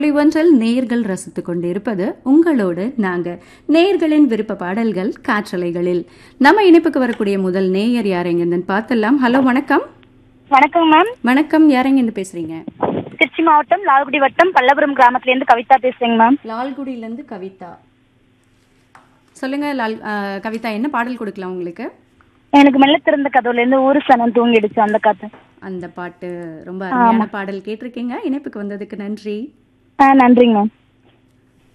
ஒன்றில் நேர்கள் ரசித்துக் கொண்டிருப்பது உங்களோடு நாங்க நேர்களின் விருப்ப பாடல்கள் காற்றலைகளில் நம்ம இணைப்புக்கு வரக்கூடிய முதல் நேயர் யாரெங்கன்னு பார்த்தலாம் ஹலோ வணக்கம் வணக்கம் மேம் வணக்கம் யாரெங்கன்னு பேசுறீங்க திருச்சி மாவட்டம் லால்குடி வட்டம் பல்லபுரம் கிராமத்துல இருந்து கவிதா பேசுறேங்க மேம் லால்குடியில இருந்து கவிதா சொல்லுங்க லால் ஆ, கவிதா என்ன பாடல் கொடுக்கலாம் உங்களுக்கு எனக்கு மெல்ல திறந்த கதவுல இருந்து ஊரு சனம் தூங்கிடுச்சு அந்த கதை அந்த பாட்டு ரொம்ப அருமையான பாடல் கேட்டிருக்கீங்க இணைப்புக்கு வந்ததுக்கு நன்றி ஆ நன்றிங்க மேம்